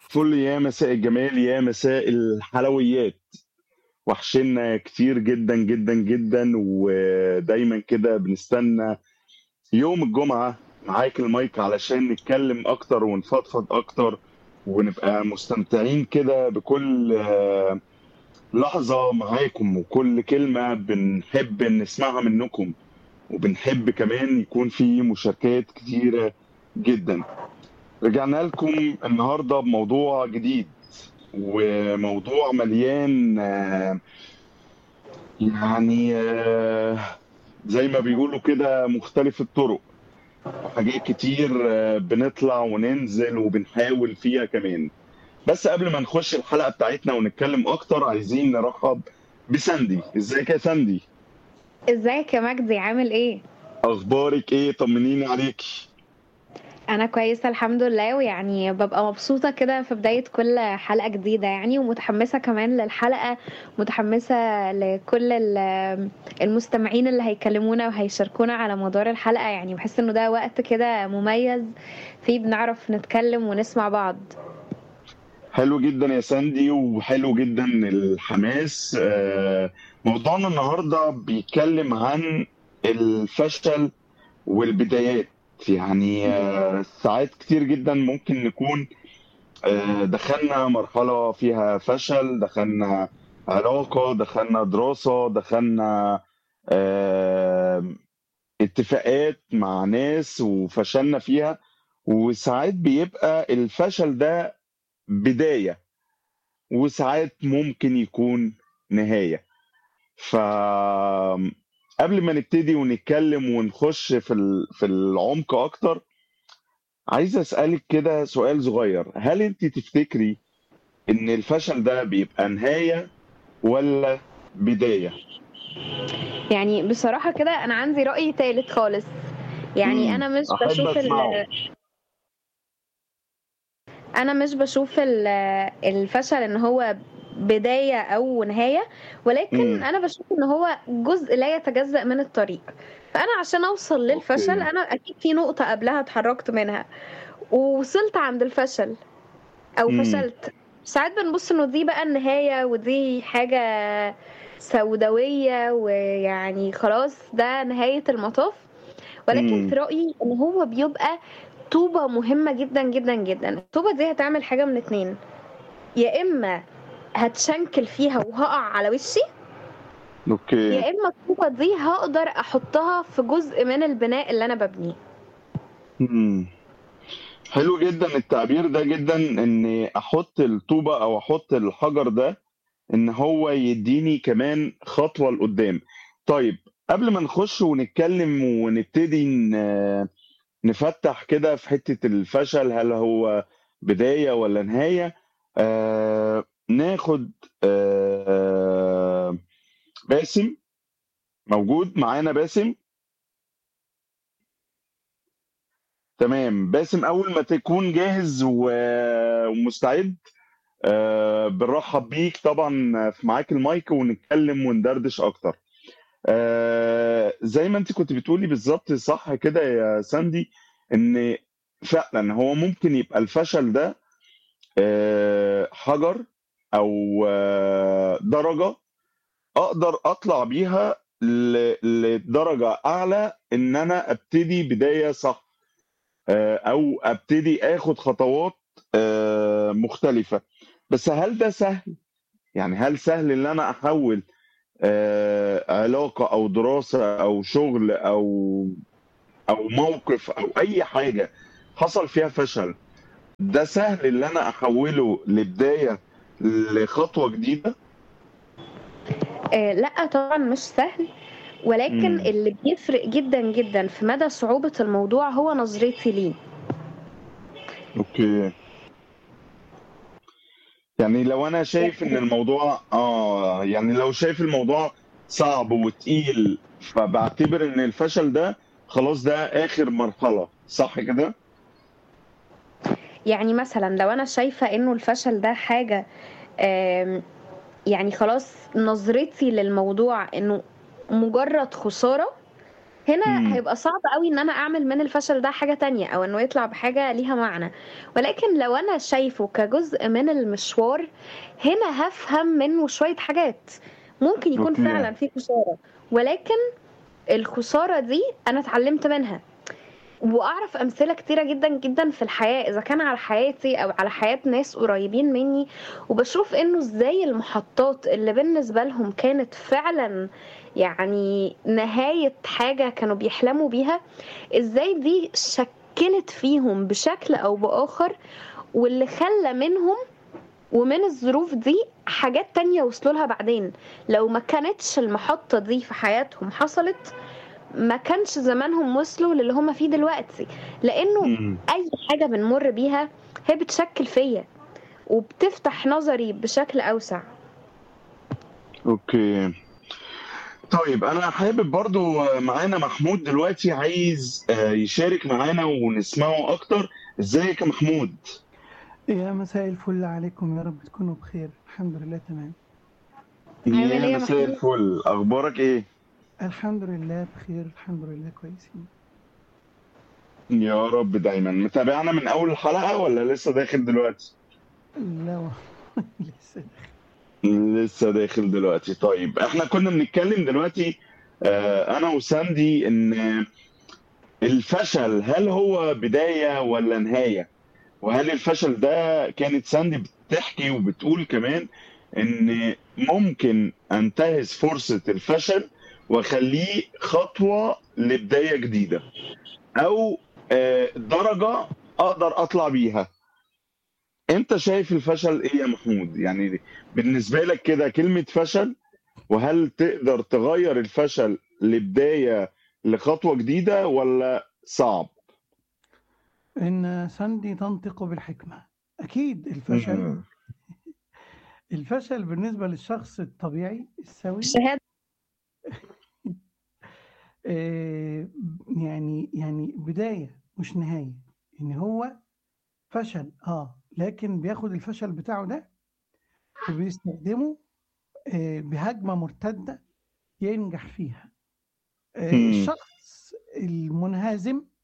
الفل يا مساء الجمال يا مساء الحلويات وحشنا كتير جدا جدا جدا ودايما كده بنستنى يوم الجمعة معاك المايك علشان نتكلم أكتر ونفضفض أكتر ونبقى مستمتعين كده بكل آه، لحظة معاكم وكل كلمة بنحب نسمعها منكم وبنحب كمان يكون في مشاركات كتيرة جدا رجعنا لكم النهاردة بموضوع جديد وموضوع مليان آه، يعني آه، زي ما بيقولوا كده مختلف الطرق وحاجات كتير آه، بنطلع وننزل وبنحاول فيها كمان بس قبل ما نخش الحلقة بتاعتنا ونتكلم أكتر عايزين نرحب بساندي ازيك يا ساندي ازيك يا مجدي عامل ايه أخبارك إيه طمنيني عليكي انا كويسه الحمد لله ويعني ببقى مبسوطه كده في بدايه كل حلقه جديده يعني ومتحمسه كمان للحلقه متحمسه لكل ال- المستمعين اللي هيكلمونا وهيشاركونا على مدار الحلقه يعني بحس انه ده وقت كده مميز فيه بنعرف نتكلم ونسمع بعض حلو جدا يا ساندي وحلو جدا الحماس آه، موضوعنا النهارده بيتكلم عن الفشل والبدايات يعني آه، ساعات كتير جدا ممكن نكون آه، دخلنا مرحلة فيها فشل دخلنا علاقة دخلنا دراسة دخلنا آه، اتفاقات مع ناس وفشلنا فيها وساعات بيبقى الفشل ده بداية وساعات ممكن يكون نهاية ف قبل ما نبتدي ونتكلم ونخش في ال- في العمق اكتر عايز اسالك كده سؤال صغير هل انت تفتكري ان الفشل ده بيبقى نهاية ولا بداية يعني بصراحه كده انا عندي راي تالت خالص يعني امم انا مش احب بشوف اسمعه ال... انا مش بشوف ال- الفشل ان هو بداية او نهاية ولكن امم انا بشوف ان هو جزء لا يتجزأ من الطريق فانا عشان اوصل للفشل اوكي انا اكيد في نقطة قبلها اتحركت منها ووصلت عند الفشل او امم فشلت ساعات بنبص انه دي بقى النهاية ودي حاجة سوداوية ويعني خلاص ده نهاية المطاف ولكن في امم رأيي ان هو بيبقى طوبة مهمة جدا جدا جدا الطوبة دي هتعمل حاجة من اتنين يا اما هتشنكل فيها وهقع على وشي اوكي يا اما الطوبة دي هقدر احطها في جزء من البناء اللي انا ببنيه امم حلو جدا التعبير ده جدا اني احط الطوبة او احط الحجر ده ان هو يديني كمان خطوة لقدام طيب قبل ما نخش ونتكلم ونبتدي ن- نفتح كده في حتة الفشل هل هو بداية ولا نهاية آه ناخد آه باسم موجود معانا باسم تمام باسم اول ما تكون جاهز و- ومستعد آه بنرحب بيك طبعا في معاك المايك ونتكلم وندردش اكتر آه زي ما انت كنت بتقولي بالظبط صح كده يا ساندي ان فعلا هو ممكن يبقى الفشل ده آه حجر او آه درجة اقدر اطلع بيها ل- لدرجة اعلى ان انا ابتدي بداية صح آه، او ابتدي اخد خطوات آه، مختلفة بس هل ده سهل يعني هل سهل ان انا احول آه، علاقة او دراسة او شغل او او موقف او اي حاجة حصل فيها فشل ده سهل ان انا احوله لبداية لخطوة جديدة آه لا طبعا مش سهل ولكن امم اللي بيفرق جدا جدا في مدى صعوبة الموضوع هو نظرتي ليه اوكي يعني لو انا شايف ان الموضوع اه يعني لو شايف الموضوع صعب وتقيل فبعتبر ان الفشل ده خلاص ده اخر مرحلة صح كده؟ يعني مثلا لو انا شايفة انه الفشل ده حاجة آم، يعني خلاص نظرتي للموضوع انه مجرد خسارة هنا مم. هيبقى صعب قوي ان انا اعمل من الفشل ده حاجة تانية او انه يطلع بحاجة ليها معنى ولكن لو انا شايفه كجزء من المشوار هنا هفهم منه شوية حاجات ممكن يكون اوكي فعلا في خسارة ولكن الخسارة دي انا اتعلمت منها واعرف امثله كتيره جدا جدا في الحياه اذا كان على حياتي او على حياه ناس قريبين مني وبشوف انه ازاي المحطات اللي بالنسبه لهم كانت فعلا يعني نهايه حاجه كانوا بيحلموا بيها ازاي دي شكلت فيهم بشكل او باخر واللي خلى منهم ومن الظروف دي حاجات تانية وصلوا لها بعدين لو ما كانتش المحطة دي في حياتهم حصلت ما كانش زمانهم وصلوا للي هم فيه دلوقتي لانه مم. اي حاجه بنمر بيها هي بتشكل فيا وبتفتح نظري بشكل اوسع اوكي طيب انا حابب برضو معانا محمود دلوقتي عايز آه، يشارك معانا ونسمعه اكتر ازيك يا محمود يا مساء الفل عليكم يا رب تكونوا بخير الحمد لله تمام عامل ايه يا يا مساء محمود الفل اخبارك ايه الحمد لله بخير الحمد لله كويسين يا رب دايما متابعنا من اول الحلقة ولا لسه داخل دلوقتي لا والله لسه لسه داخل دلوقتي طيب احنا كنا بنتكلم دلوقتي آه، انا وساندي ان الفشل هل هو بداية ولا نهاية وهل الفشل ده كانت ساندي بتحكي وبتقول كمان ان ممكن انتهز فرصة الفشل واخليه خطوة لبداية جديدة او آه، درجة اقدر اطلع بيها انت شايف الفشل ايه يا محمود يعني بالنسبة لك كده كلمة فشل وهل تقدر تغير الفشل لبداية لخطوة جديدة ولا صعب ان ساندي تنطق بالحكمة اكيد الفشل مم. الفشل بالنسبة للشخص الطبيعي السوي الشهاده آه، يعني يعني بداية مش نهاية ان هو فشل اه لكن بياخد الفشل بتاعه ده وبيستخدمه آه، بهجمة مرتدة ينجح فيها آه، مم. الشخص المنهزم